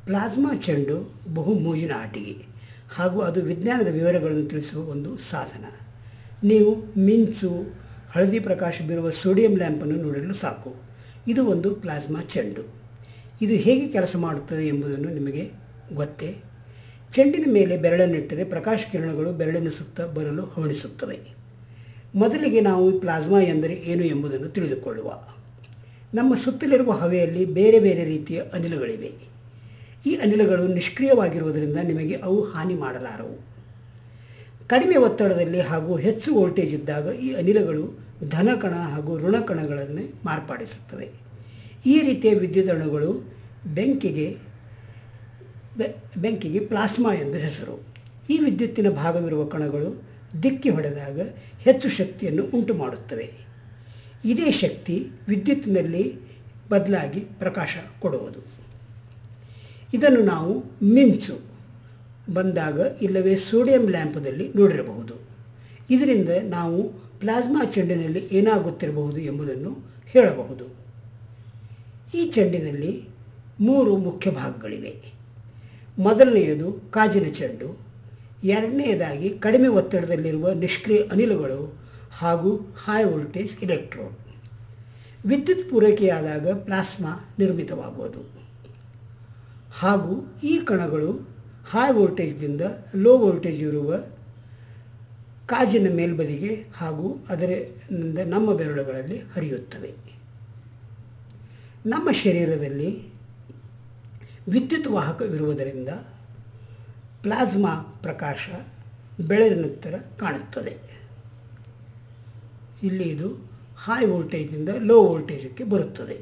plasma ಚೆಂಡು ಬಹು ಮೋಜಿನ ಆಟಿಕೆ ಹಾಗೂ ಅದು ವಿಜ್ಞಾನದ ವಿವರಗಳನ್ನು ತಿಳಿಸುವ ಒಂದು ಸಾಧನ ನೀವು ಮಿಂಚು ಹಳದಿ ಪ್ರಕಾಶ ಬೀರುವ ಸೋಡಿಯಂ ಲ್ಯಾಂಪನ್ನು ನೋಡಲು ಸಾಕು ಇದು ಒಂದು ಪ್ಲಾಸ್ಮಾ ಚೆಂಡು ಇದು ಹೇಗೆ ಕೆಲಸ ಮಾಡುತ್ತದೆ ಎಂಬುದನ್ನು ನಿಮಗೆ ಗೊತ್ತೇ ಚೆಂಡಿನ ಮೇಲೆ ಬೆರಳನ್ನಿಟ್ಟರೆ ಪ್ರಕಾಶ ಕಿರಣಗಳು ಬೆರಳಿನ ಸುತ್ತ ಬರಲು ಹವಣಿಸುತ್ತವೆ ಮೊದಲಿಗೆ ನಾವು ಪ್ಲಾಸ್ಮಾ ಎಂದರೆ ಏನು ಎಂಬುದನ್ನು ತಿಳಿದುಕೊಳ್ಳುವ ನಮ್ಮ ಸುತ್ತಲಿರುವ ಹವೆಯಲ್ಲಿ ಬೇರೆ ಬೇರೆ ರೀತಿಯ ಅನಿಲಗಳಿವೆ ಈ ಅನಿಲಗಳು ನಿಷ್ಕ್ರಿಯವಾಗಿರುವುದರಿಂದ ನಿಮಗೆ ಅವು ಹಾನಿ ಮಾಡಲಾರವು ಕಡಿಮೆ ಒತ್ತಡದಲ್ಲಿ ಹಾಗೂ ಹೆಚ್ಚು ವೋಲ್ಟೇಜ್ ಇದ್ದಾಗ ಈ ಅನಿಲಗಳು ಧನಕಣ ಹಾಗೂ ಋಣಕಣಗಳನ್ನು ಮಾರ್ಪಡಿಸುತ್ತವೆ ಈ ರೀತಿಯ ವಿದ್ಯುತ್ ಅಣುಗಳು ಬೆಂಕಿಗೆ ಬೆ- ಬೆಂಕಿಗೆ ಪ್ಲಾಸ್ಮಾ ಎಂದು ಹೆಸರು ಈ ವಿದ್ಯುತ್ತಿನ ಭಾಗವಿರುವ ಕಣಗಳು ದಿಕ್ಕಿ ಹೊಡೆದಾಗ ಹೆಚ್ಚು ಶಕ್ತಿಯನ್ನು ಉಂಟು ಮಾಡುತ್ತವೆ ಇದೇ ಶಕ್ತಿ ವಿದ್ಯುತ್ತಿನಲ್ಲಿ ಬದಲಾಗಿ ಪ್ರಕಾಶ ಕೊಡುವುದು ಇದನ್ನು ನಾವು ಮಿಂಚು ಬಂದಾಗ ಇಲ್ಲವೇ ಸೋಡಿಯಂ ಲ್ಯಾಂಪದಲ್ಲಿ ನೋಡಿರಬಹುದು ಇದರಿಂದ ನಾವು ಪ್ಲಾಸ್ಮಾ ಚೆಂಡಿನಲ್ಲಿ ಏನಾಗುತ್ತಿರಬಹುದು ಎಂಬುದನ್ನು ಹೇಳಬಹುದು ಈ ಚೆಂಡಿನಲ್ಲಿ ಮೂರು ಮುಖ್ಯ ಭಾಗಗಳಿವೆ ಮೊದಲನೆಯದು ಕಾಜಿನ ಚೆಂಡು ಎರಡನೆಯದಾಗಿ ಕಡಿಮೆ ಒತ್ತಡದಲ್ಲಿರುವ ನಿಷ್ಕ್ರಿಯ ಅನಿಲಗಳು ಹಾಗೂ ಹೈ ವೋಲ್ಟೇಜ್ ಇಲೆಕ್ಟ್ರೋಡ್ ವಿದ್ಯುತ್ ಪೂರೈಕೆಯಾದಾಗ ಪ್ಲಾಸ್ಮಾ ನಿರ್ಮಿತವಾಗುವುದು ಹಾಗೂ ಈ ಕಣಗಳು ಹೈ ವೋಲ್ಟೇಜ್ದಿಂದ ಲೋ ವೋಲ್ಟೇಜ್ ಇರುವ ಕಾಜಿನ ಮೇಲ್ಬದಿಗೆ ಹಾಗೂ ಅದರಿಂದ ನಮ್ಮ ಬೆರಳುಗಳಲ್ಲಿ ಹರಿಯುತ್ತವೆ ನಮ್ಮ ಶರೀರದಲ್ಲಿ ವಿದ್ಯುತ್ ವಾಹಕವಿರುವುದರಿಂದ ಪ್ಲಾಸ್ಮಾ ಪ್ರಕಾಶ ಬೆಳರಿನ ಥರ ಕಾಣುತ್ತದೆ ಇಲ್ಲಿ ಇದು ಹೈ ವೋಲ್ಟೇಜಿಂದ ಲೋ ವೋಲ್ಟೇಜಕ್ಕೆ ಬರುತ್ತದೆ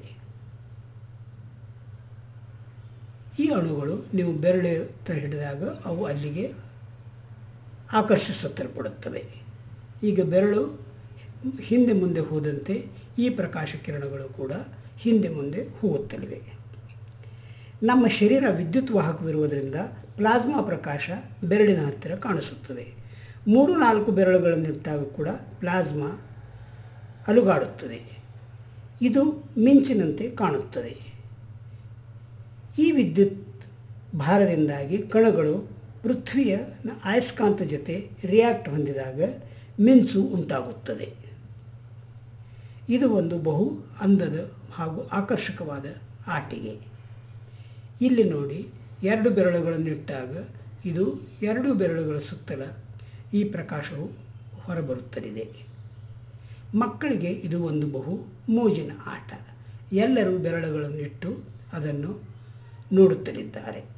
ಈ ಅಣುಗಳು ನೀವು ಬೆರಳು ಹಿಡಿದಾಗ ಅವು ಅಲ್ಲಿಗೆ ಆಕರ್ಷಿಸಲ್ಪಡುತ್ತವೆ ಈಗ ಬೆರಳು ಹಿಂದೆ ಮುಂದೆ ಹೋದಂತೆ ಈ ಪ್ರಕಾಶ ಕಿರಣಗಳು ಕೂಡ ಹಿಂದೆ ಮುಂದೆ ಹೋಗುತ್ತಲಿವೆ ನಮ್ಮ ಶರೀರ ವಿದ್ಯುತ್ ವಾಹಕವಿರುವುದರಿಂದ ಪ್ಲಾಸ್ಮಾ ಪ್ರಕಾಶ ಬೆರಳಿನ ಹತ್ತಿರ ಕಾಣಿಸುತ್ತದೆ ಮೂರು ನಾಲ್ಕು ಬೆರಳುಗಳನ್ನಿಟ್ಟಾಗ ಕೂಡ ಪ್ಲಾಸ್ಮಾ ಅಲುಗಾಡುತ್ತದೆ ಇದು ಮಿಂಚಿನಂತೆ ಕಾಣುತ್ತದೆ ಈ ವಿದ್ಯುತ್ ಭಾರದಿಂದಾಗಿ ಕಣಗಳು ಪೃಥ್ವಿಯ ಅಯಸ್ಕಾಂತ ಜೊತೆ ರಿಯಾಕ್ಟ್ ಹೊಂದಿದಾಗ ಮಿಂಚು ಉಂಟಾಗುತ್ತದೆ ಇದು ಒಂದು ಬಹು ಅಂದದ ಹಾಗೂ ಆಕರ್ಷಕವಾದ ಆಟಿಕೆ ಇಲ್ಲಿ ನೋಡಿ ಎರಡು ಬೆರಳುಗಳನ್ನಿಟ್ಟಾಗ ಇದು ಎರಡು ಬೆರಳುಗಳ ಸುತ್ತಲ ಈ ಪ್ರಕಾಶವು ಹೊರಬರುತ್ತಲಿದೆ ಮಕ್ಕಳಿಗೆ ಇದು ಒಂದು ಬಹು ಮೋಜಿನ ಆಟ ಎಲ್ಲರೂ ಬೆರಳುಗಳನ್ನಿಟ್ಟು ಅದನ್ನು ನೋಡುತ್ತಲಿದ್ದಾರೆ